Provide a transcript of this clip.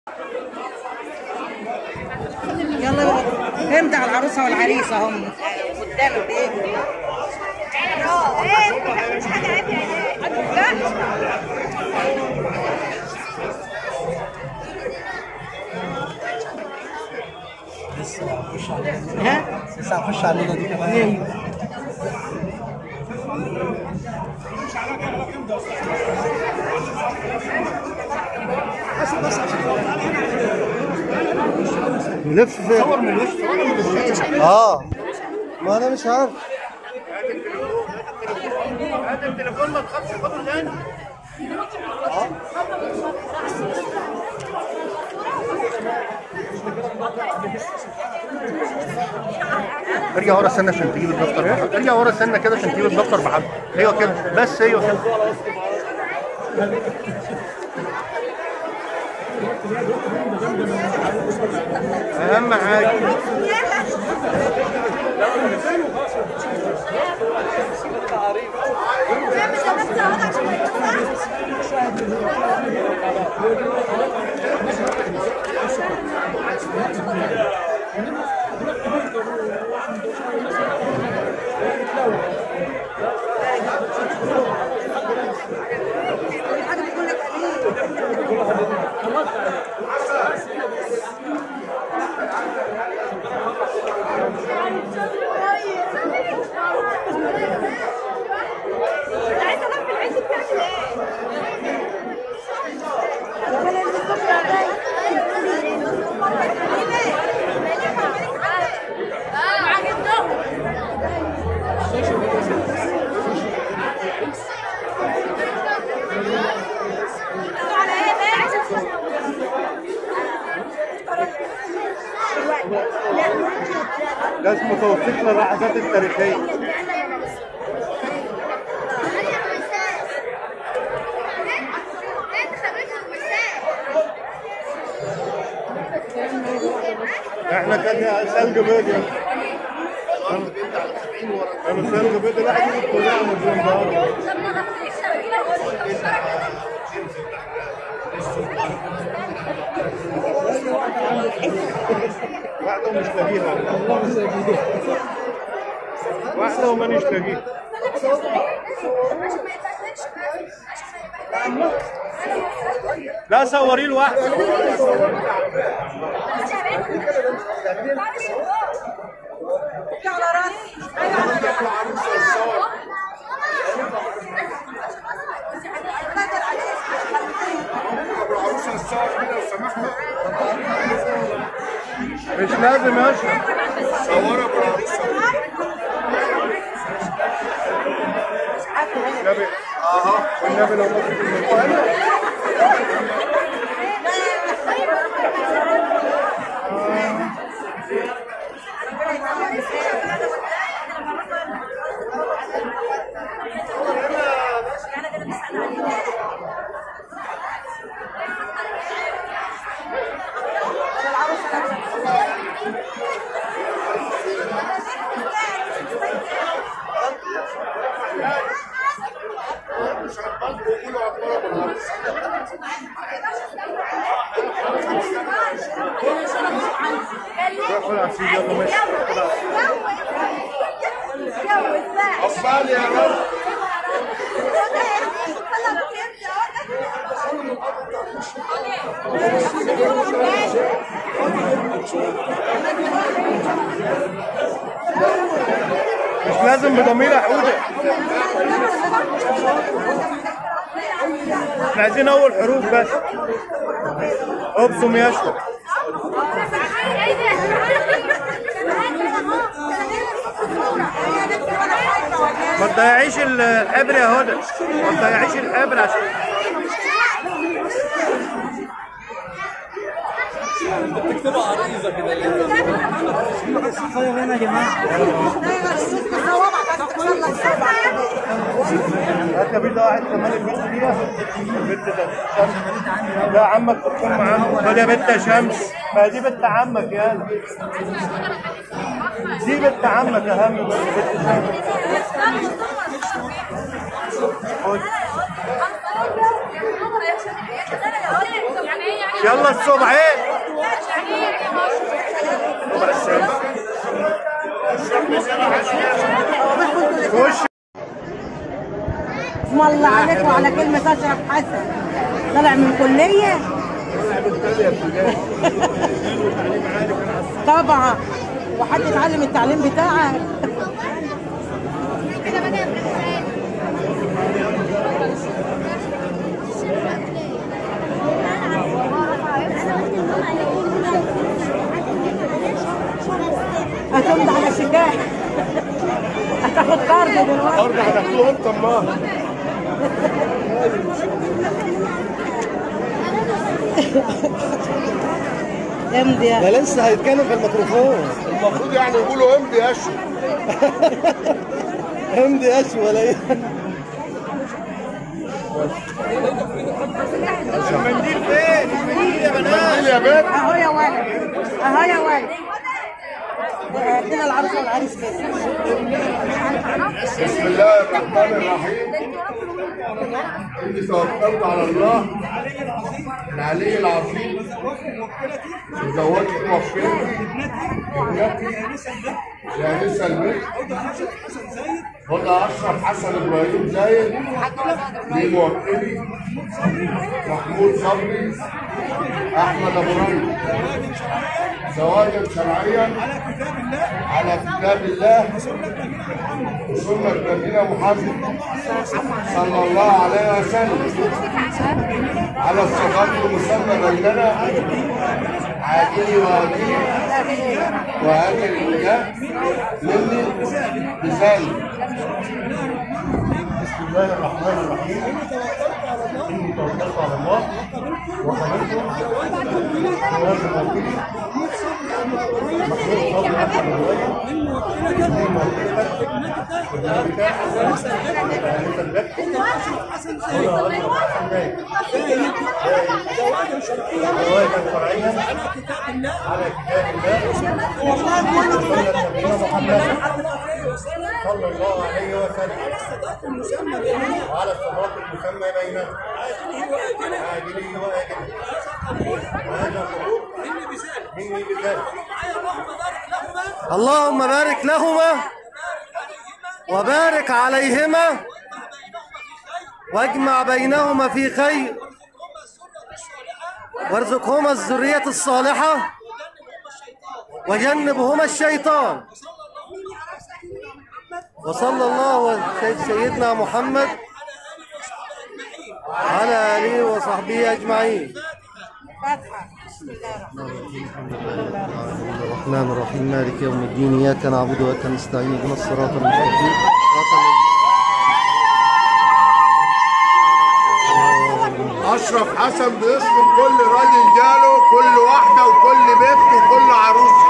يلا بقى فهمت على العروسه والعريس اهم قدام البيت لسه هخش على ها لسه هخش على الليله دي كمان نلف فين؟ صور من الوش اه ما انا مش عارف هات التليفون ما تخافش خده تاني ارجع ورا سنه عشان تجيب الدفتر بحد ارجع ورا سنه كده عشان تجيب الدفتر بحد ايوه كده بس ايوه كده اهم حاجه عايزه العب في العيد بتاعتي ايه؟ ده اسمه توثيق للحظات التاريخيه احنا كان ثلج بيض يا انا ثلج بيض لا احنا كلنا مجنون بره واحدة ومش لاقيها واحدة ومانيش لاقيها لا صوري له واحدة على راسي مش لازم اشرب صورها النبي اها والنبي لو ما كنت الموبايل روحوا العسير يلا ماشي عقبال يا رب مش لازم بضمير يا حوده احنا عايزين اول حروف بس ابصم يشرب ما تضيعيش الحبر يا هدى ما تضيعيش الحبر عشان تكتبها عريضه كده ليه؟ يا جماعه هات يا بيضة واحد كمان البنت دي البنت ده شمس لا عمك تكون معاهم خد يا بنت يا شمس ما دي بنت عمك يالا دي بنت عمك اهم من بنت شمس خد يعني ايه يعني يلا الصبحين خش اسم الله عليك وعلى كلمة أشرف حسن طلع من كلية طبعا وحد اتعلم التعليم بتاعك كده بدأ الامتحان هتمضي على شكاية هتاخد قرض دلوقتي برضه هتاكلوا انت امها امضي يا ده لسه هيتكلم في الميكروفون المفروض يعني يقولوا امضي يا اشرف امضي ايش ولا ايه المنديل فين؟ المنديل يا بنات يا بنات اهو يا ولد اهو يا ولد ادينا العروسه والعريس كده بسم الله الرحمن الرحيم إني توكلت على الله العلي العظيم وزوجت موفقتي ابنتي جانسة البيت هدى أشرف حسن إبراهيم زايد لموكلي محمود صبري أحمد أبو ري زواجا شرعيا على كتاب الله وسنة نبينا محمد صلى الله عليه وسلم على الصفات المسمى بيننا عاجلي وآجلي وآجل الوجاه مني بذلك بسم الله الرحمن الرحيم إني توكلت على الله وقبلت جواز موكلي محمود صبري أحمد الوالد زواجا شرعيا على كتاب الله وسنة نبينا محمد صلى الله عليه وسلم وعلى الصراط المسمى بيننا عاجله واجله وهذا خروج مني بذلك اللهم بارك لهما وبارك عليهما واجمع بينهما في خير وارزقهما الذرية الصالحة وجنبهما الشيطان وصلى الله على سيدنا محمد على آله وصحبه أجمعين فاتحه بسم الله الرحمن الرحمن الرحيم مالك يوم الدين إياك نعبد وإياك نستعين اهدنا الصراط المستقيم صراط الذين اشرف حسن بيسلم كل راجل جاله كل واحده وكل بنت وكل عروسه